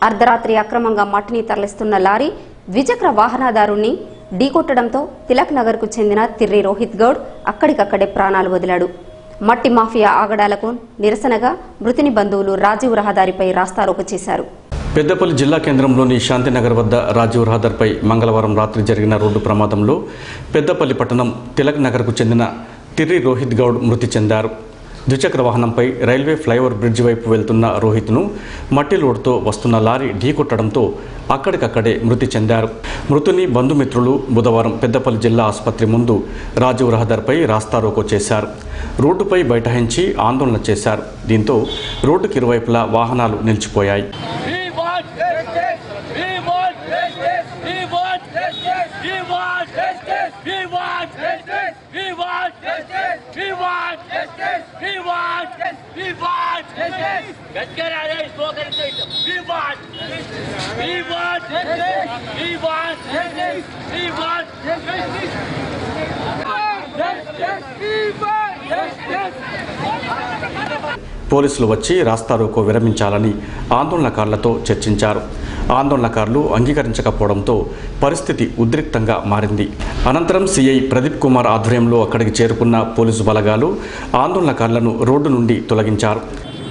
అర్ధరాత్రి అక్రమంగా మట్టిని తరలిస్తున్న లారీ ద్విచక్ర వాహనదారుణ్ణి ఢీకొట్టడంతో తిలక్ నగర్కు చెందిన తిర్రి రోహిత్ గౌడ్ అక్కడికక్కడే ప్రాణాలు వదిలాడు మట్టి మాఫియా ఆగడాలకు నిరసనగా మృతుని బంధువులు రాజీవ్ రహదారిపై రాస్తారోకో చేశారు పెద్దపల్లి జిల్లా కేంద్రంలోని శాంతినగర్ వద్ద రాజీవ్ రహదారిపై మంగళవారం రాత్రి జరిగిన రోడ్డు ప్రమాదంలో పెద్దపల్లి పట్టణం తిలక్ నగర్కు చెందిన తిర్రి రోహిత్ గౌడ్ మృతి చెందారు ద్విచక్ర వాహనంపై రైల్వే ఫ్లైఓవర్ బ్రిడ్జ్ వైపు వెళ్తున్న రోహిత్ను మట్టి లోడ్తో వస్తున్న లారీ ఢీకొట్టడంతో అక్కడికక్కడే మృతి చెందారు మృతుని బంధుమిత్రులు బుధవారం పెద్దపల్లి జిల్లా ఆసుపత్రి ముందు రాజీవ్ రహదారిపై రాస్తారోకో చేశారు రోడ్డుపై బైఠాయించి ఆందోళన చేశారు దీంతో రోడ్డుకి ఇరువైపులా వాహనాలు నిలిచిపోయాయి We want justice. We want justice. We want justice. We want justice. We want justice. We want justice. We want justice. We want justice. గట్టిగా అదే slogan We want justice. We want justice. We want justice. We want justice. Justice. We want justice. పోలీసులు వచ్చి రాస్తారోకో విరమించాలని ఆందోళనకారులతో చర్చించారు ఆందోళనకారులు అంగీకరించకపోవడంతో పరిస్థితి ఉద్రిక్తంగా మారింది అనంతరం CI Pradeep Kumar ఆధ్వర్యంలో అక్కడికి చేరుకున్న పోలీసు బలగాలు ఆందోళనకారులను రోడ్డు నుండి తొలగించారు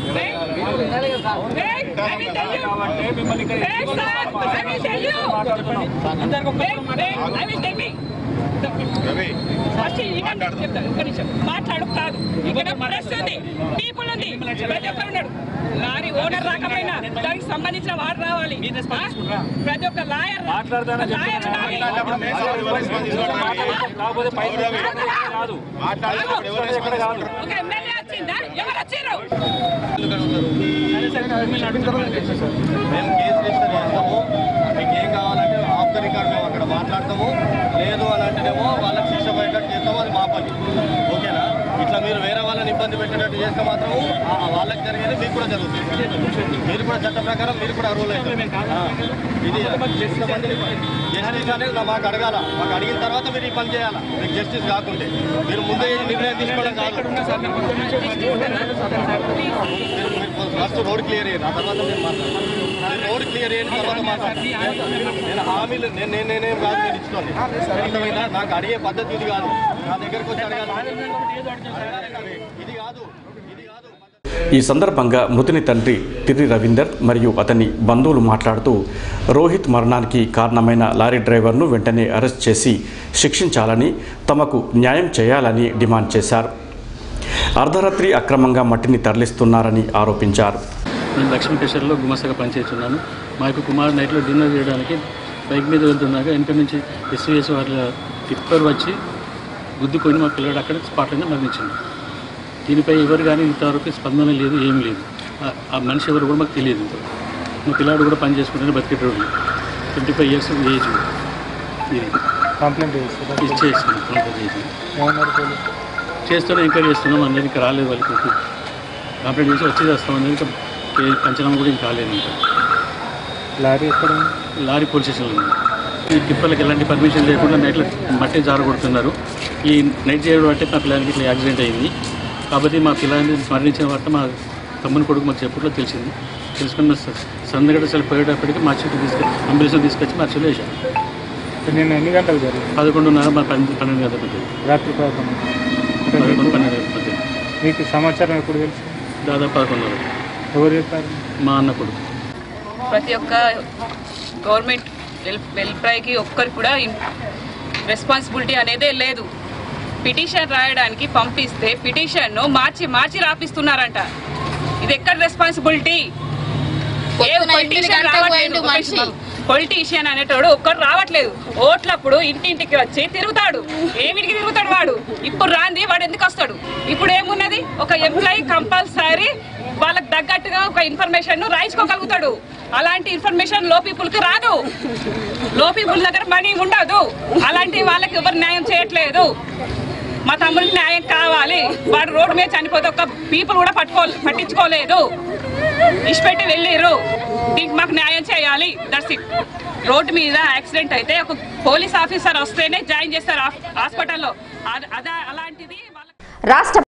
మాట్లాడు కాదు ఇక్కడ ప్రెస్ ఉంది పీపుల్ ఉంది ప్రతి ఒక్కరు ఉన్నాడు లారీ ఓనర్ రాకపోయినా దానికి సంబంధించిన వారు రావాలి ఆ? ప్రతి ఒక్క లాయర్ లాయర్ ఒక ఎమ్మెల్యే వచ్చిందా ఎవరు వచ్చారు మేము కేసు రిజిస్టర్ చేస్తాము మీకు ఏం కావాలంటే ఆఫ్ ద రికార్డ్ మేము అక్కడ మాట్లాడతాము లేదు అని అంటేనేమో వాళ్ళకి శిక్ష పడేటట్టు చేస్తాము అది మా పని ఓకేనా ఇట్లా మీరు వేరే వాళ్ళని ఇబ్బంది పెట్టినట్టు చేస్తే మాత్రం ఆ వాళ్ళకి జరిగేది మీకు కూడా జరుగుతుంది మీరు కూడా చట్ట ప్రకారం మీరు కూడా రూల్ అవుతారు ఆ, ఇది జస్టిస్ అనేది నా మాకు అడగాల మాకు అడిగిన తర్వాత మీరు ఈ పని చేయాలా మీకు జస్టిస్ కాకుంటే మీరు ముందే ఈ నిర్ణయం తీసుకోవడం కాదు ఫస్ట్ రోడ్ క్లియర్ అయ్యారు ఆ తర్వాత నేను మాట్లాడతాను రోడ్ క్లియర్ అయిన తర్వాత మాట్లాడతాను నేను హామీలు నేను నేను నేనేం కాదు నేను ఇచ్చుకోండి అర్థమైందా నాకు అడిగే పద్ధతి ఇది కాదు నా దగ్గరకు వచ్చి అడగాలి ఇది కాదు ఇది కాదు ఈ సందర్భంగా మృతుని తండ్రి తిర్రి రవీందర్ మరియు అతని బంధువులు మాట్లాడుతూ రోహిత్ మరణానికి కారణమైన లారీ డ్రైవర్ను వెంటనే అరెస్ట్ చేసి శిక్షించాలని తమకు న్యాయం చేయాలని డిమాండ్ చేశారు అర్ధరాత్రి అక్రమంగా మట్టిని తరలిస్తున్నారని ఆరోపించారు నేను లక్ష్మీ కేశర్లో గుమస్తగా పనిచేస్తున్నాను మా యొక్క కుమార్ నైట్లో డిన్నర్ చేయడానికి బైక్ మీద వెళ్తున్నాక వెనక నుంచి ఎస్వీఎస్ వాళ్ళ టిప్పర్ వచ్చి గుద్దుకొని మా పిల్లడు అక్కడ స్పాట్లోనే మరణించింది దీనిపై ఎవరు కానీ ఇంతవరకు స్పందన లేదు ఏం లేదు ఆ- ఆ మనిషి ఎవరు కూడా మాకు తెలియదు ఇంత మా పిల్లాడు కూడా పని చేసుకుంటే బతికేటోడు ట్వంటీ ఫైవ్ ఇయర్స్ ఏజ్ ఇది కంప్లైంట్ చేస్తారు ఇచ్చేసాను కంప్లైంట్ చేసి ఏమన్నారు పోలీసు చేస్తూనే ఎంక్వైరీ చేస్తున్నాం అందరికి ఇంకా రాలేదు వాళ్ళకి కంప్లైంట్ చేసి వచ్చి చేస్తాం అనేది ఇంకా ఏ పంచనామా కూడా ఇంకా కాలేదు ఇంకా లారీ ఎక్కడ ఉంది? లారీ పోలీస్ స్టేషన్లో ఉంది ఈ టిప్పర్లకు ఎలాంటి పర్మిషన్ లేకుండా నైట్లో మట్టి జారగొడుతున్నారు ఈ నైట్ చేయడం బట్టి మా పిల్లలకి ఇట్లా యాక్సిడెంట్ అయింది కాబట్టి మా పిల్లల్ని మరణించిన వార్త మా తమ్ముని కొడుకు మాకు చెప్పుట్లో తెలిసింది తెలుసుకుని మా సందగడ అసలు పోయేటప్పటికి మా చుట్టూ తీసుకొచ్చి అంబులెన్స్ తీసుకొచ్చి మా చెల్లి వేశాను నిన్న ఎన్ని గంటలు జరిగింది పదకొండున్నర మా పన్నెండు పన్నెండు గంటల మధ్య రాత్రి పదకొండు పదకొండు పన్నెండు గంటల మధ్య మీకు సమాచారం ఎప్పుడు తెలుసు దాదాపు పదకొండున్నర ఎవరు చెప్పారు మా అన్న కొడుకు ప్రతి ఒక్క గవర్నమెంట్ వెల్ వెల్ఫేర్కి ఒక్కరికి కూడా రెస్పాన్సిబిలిటీ అనేదే లేదు పిటిషన్ రాయడానికి పంపిస్తే పిటిషన్ను మార్చి మార్చి రాపిస్తున్నారంట ఇది ఎక్కడ రెస్పాన్సిబిలిటీ ఏ పొలిటీషియన్ రావట్లేదు పొలిటీషియన్ అనేటోడు ఒక్కడు రావట్లేదు ఓట్లప్పుడు ఇంటింటికి వచ్చి తిరుగుతాడు ఏమిటికి తిరుగుతాడు వాడు ఇప్పుడు రాంది వాడు ఎందుకు వస్తాడు ఇప్పుడు ఏమున్నది ఒక ఎంప్లాయీ కంపల్సరీ వాళ్ళకి తగ్గట్టుగా ఒక ఇన్ఫర్మేషన్ రాయించుకోగలుగుతాడు అలాంటి ఇన్ఫర్మేషన్ లో పీపుల్ కి రాదు లో పీపుల్ దగ్గర మనీ ఉండదు అలాంటి వాళ్ళకి ఎవరు న్యాయం చేయట్లేదు మా తమ్ముడికి న్యాయం కావాలి వాడు రోడ్డు మీద చనిపోతే ఒక పీపుల్ కూడా పట్టుకో పట్టించుకోలేదు ఇష్టపెట్టి వెళ్ళారు దీనికి మాకు న్యాయం చేయాలి దట్స్ ఇట్ రోడ్డు మీద యాక్సిడెంట్ అయితే ఒక పోలీస్ ఆఫీసర్ వస్తేనే జాయిన్ చేస్తారు హాస్పిటల్లో అద- అదా అలాంటిది వాళ్ళ రాష్ట్ర